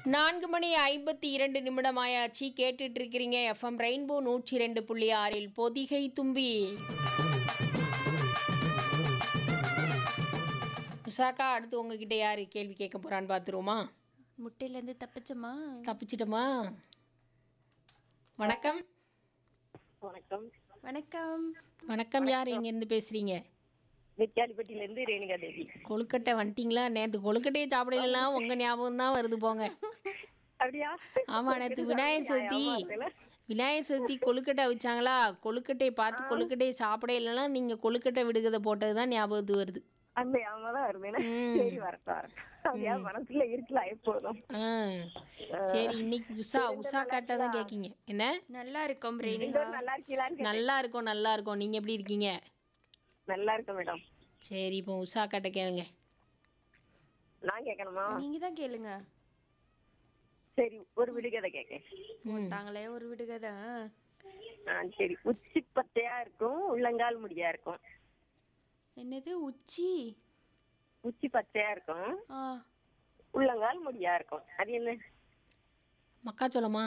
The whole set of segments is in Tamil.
நான்கு மணி ஐம்பத்தி இரண்டு நிமிடமாயாச்சு கேட்டுட்டு இருக்கிறீங்க எஃப்எம் ரெயின்போ நூற்றி ரெண்டு புள்ளி ஆறில் பொதிகை தும்பி உஷாக்கா அடுத்து உங்ககிட்ட யாரு கேள்வி கேட்க போறான்னு பார்த்துருவோமா முட்டையிலேருந்து தப்பிச்சோமா தப்பிச்சிட்டோமா வணக்கம் வணக்கம் வணக்கம் வணக்கம் யார் இங்கேருந்து பேசுறீங்க வெக்காலிப்பட்டியில இருந்து ரேணுகா தேவி கொழுக்கட்டை வந்துட்டீங்களா நேற்று கொழுக்கட்டையை சாப்பிடலாம் உங்க ஞாபகம் தான் வருது போங்க அப்படியா ஆமா நேற்று விநாயகர் சதுர்த்தி விநாயகர் சதுர்த்தி கொழுக்கட்டை வச்சாங்களா கொழுக்கட்டையை பார்த்து கொழுக்கட்டையை சாப்பிட இல்லைன்னா நீங்க கொழுக்கட்டை விடுகதை போட்டது தான் ஞாபகத்துக்கு வருது அந்த ஞாபகம் தான் வருது ம். சரி வரட்டும் வரட்டும் அப்படியா மனசுல இருக்கலாம் எப்போதும் ஆ சரி இன்னைக்கு உஷா உஷா காட்டா தான் கேட்கீங்க என்ன நல்லா இருக்கோம் ரேணுகா நீங்க நல்லா இருக்கீங்களான்னு கேட்டேன். நல்லா இருக்கும் நல்லா இருக்கும் நீங்க எப்படி இருக்கீங்க நல்லா இருக்கேன் மேடம் சரி இப்போ உஷா காட்ட கேளுங்க நான் கேட்கணுமா நீங்க தான் கேளுங்க சரி ஒரு விடுகதை கேட்க போட்டாங்களே ஒரு விடுகதை ஆ சரி உச்சி பத்தையா இருக்கும் உள்ளங்கால் முடியா இருக்கும் என்னது உச்சி உச்சி பச்சையா இருக்கும் ஆ உள்ளங்கால் முடியா இருக்கும் அது என்ன மக்காச்சோளமா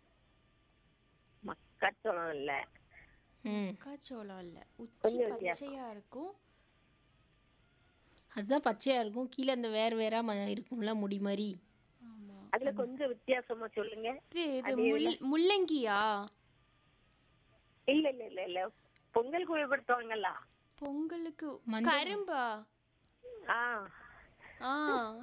மக்காச்சோளம் இல்ல ம் மக்காச்சோளம் இல்ல உச்சி கொஞ்சம் வித்தியாசம். பச்சையா இருக்கும் அதுதான் பச்சையா இருக்கும் கீழே அந்த வேற வேற ம- இருக்கும்ல முடி மாதிரி ஆமா அதுல கொஞ்சம் வித்தியாசமா சொல்லுங்க இது இது முள் முள்ளங்கியா இல்ல இல்ல இல்ல இல்ல பொங்கல் குழப்படுத்துவாங்கல்ல பொங்கலுக்கு மஞ்சள் கரும்பா ஆ ஆ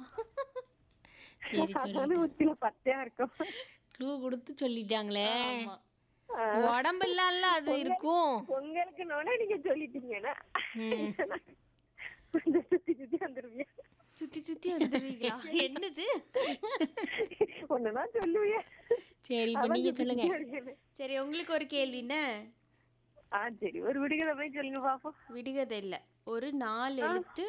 சரி சொல்லு அது உச்சில பச்சையா இருக்கும் க்ளூ கொடுத்து சொல்லிட்டாங்களே ஆமா. உடம்பெல்லாம் அது இருக்கும் பொங்கலுக்கு நோனா நீங்க சொல்லிட்டீங்கன்னா ம். கொஞ்சம் சுத்தி சுத்தி வந்துருவிய சுத்தி சுத்தி வந்துருவீங்களா என்னது ஒண்ணுதான் சொல்லுவிய சரி இப்போ நீங்க சொல்லுங்க சரி உங்களுக்கு ஒரு கேள்வி என்ன ஆ சரி ஒரு விடுகதை போய் சொல்லுங்க பாப்போம் விடுகதை இல்ல ஒரு நாலு எழுத்து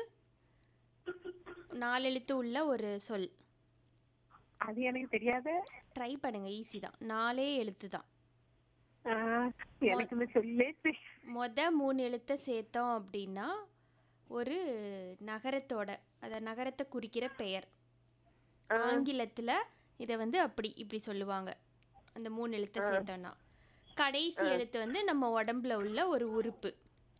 நாலு எழுத்து உள்ள ஒரு சொல் அது எனக்கு தெரியாத ட்ரை பண்ணுங்க ஈஸி தான் நாலே எழுத்து தான் ஆ, எனக்கு இந்த சொல்லே தெரி- மொத மூணு எழுத்தை சேர்த்தோம் அப்படின்னா ஒரு நகரத்தோட அத நகரத்தை குறிக்கிற பெயர் ஆங்கிலத்துல இதை வந்து அப்படி இப்படி சொல்லுவாங்க அந்த மூணு எழுத்தை சேர்த்தோம்னா கடைசி எழுத்து வந்து நம்ம உடம்புல உள்ள ஒரு உறுப்பு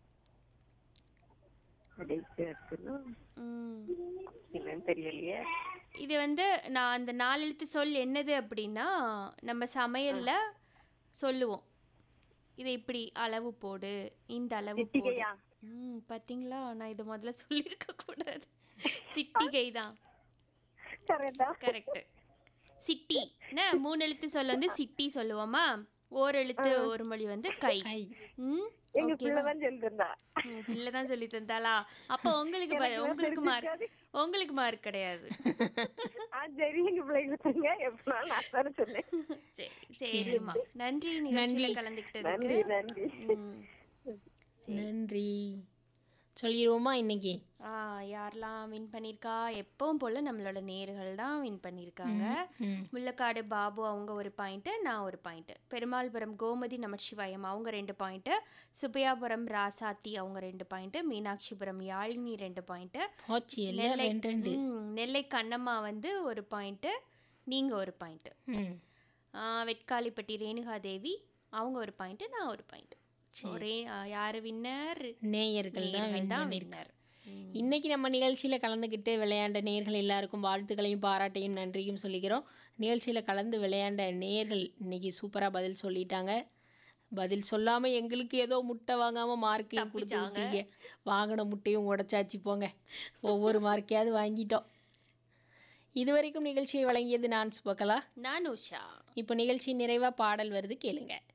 கடைசியா இருக்குன்னா, ம். என்னன்னு தெரியலையே இது வந்து நான் அந்த நாலு எழுத்து சொல் என்னது அப்படின்னா நம்ம சமையல்ல சொல்லுவோம் இதை இப்படி அளவு போடு இந்த அளவு போடு சிட்டிகையா ம் பாத்தீங்களா நான் இதை முதல்ல சொல்லியிருக்க கூடாது சிட்டிகை தான் கரெக்டா கரெக்ட் சிட்டி என்ன மூணு எழுத்து சொல்ல வந்து சிட்டி சொல்லுவோமா ஓர் எழுத்து ஒரு மொழி வந்து கை கை ம் எங்க பிள்ளைதான் சொல்லிருந்தா ம், பிள்ளை தான் சொல்லி தந்தாளா அப்போ உங்களுக்கு ப- உங்களுக்கு மார்க் உங்களுக்கு மார்க் கிடையாது ஆ சரி எங்க பிள்ளைங்க சொங்க எப்பனாலும் நான் தானே சொன்னேன் சரி சரிம்மா நன்றி நிகழ்ச்சியில கலந்துக்கிட்டதுக்கு நன்றி நன்றி ம். நன்றி சொல்லிடுவோமா இன்னைக்கு ஆ யாரெல்லாம் வின் பண்ணியிருக்கா எப்பவும் போல நம்மளோட நேர்கள் தான் வின் பண்ணியிருக்காங்க ம். முள்ளக்காடு பாபு அவங்க ஒரு பாயிண்ட்டு நான் ஒரு பாயிண்ட்டு பெருமாள்புரம் கோமதி நமச்சிவாயம் அவங்க ரெண்டு பாயிண்ட்டு சுப்பையாபுரம் ராசாத்தி அவங்க ரெண்டு பாயிண்ட்டு மீனாட்சிபுரம் யாழினி ரெண்டு பாயிண்ட்டு போச்சு எல்லாம் ரெண்டு ரெண்டு ம், நெல்லை கண்ணம்மா வந்து ஒரு பாயிண்ட்டு நீங்கள் ஒரு பாயிண்ட்டு ம் வெட்காளிப்பட்டி ரேணுகாதேவி அவங்க ஒரு பாயிண்ட்டு நான் ஒரு பாயிண்ட் ஒரே ஆ, யாரு வின்னர் நேயர்கள் தான் win தான் பண்ணிருக்காங்க. வின்னர் இன்னைக்கு நம்ம நிகழ்ச்சியில் கலந்துக்கிட்டு விளையாண்ட நேயர்கள் எல்லாருக்கும் வாழ்த்துக்களையும் பாராட்டையும் நன்றியும் சொல்லிக்கிறோம் நிகழ்ச்சியில் கலந்து விளையாண்ட நேயர்கள் இன்னைக்கு சூப்பராக பதில் சொல்லிட்டாங்க பதில் சொல்லாமல் எங்களுக்கு ஏதோ முட்டை வாங்காமல் மார்க்கையும் கொடுத்து விட்டீங்க வாங்கின முட்டையும் உடைச்சாச்சு போங்க ஒவ்வொரு மார்க்கையாவது வாங்கிட்டோம் இதுவரைக்கும் நிகழ்ச்சியை வழங்கியது நான் சுபகலா நான் உஷா இப்போ நிகழ்ச்சி நிறைவாக பாடல் வருது கேளுங்க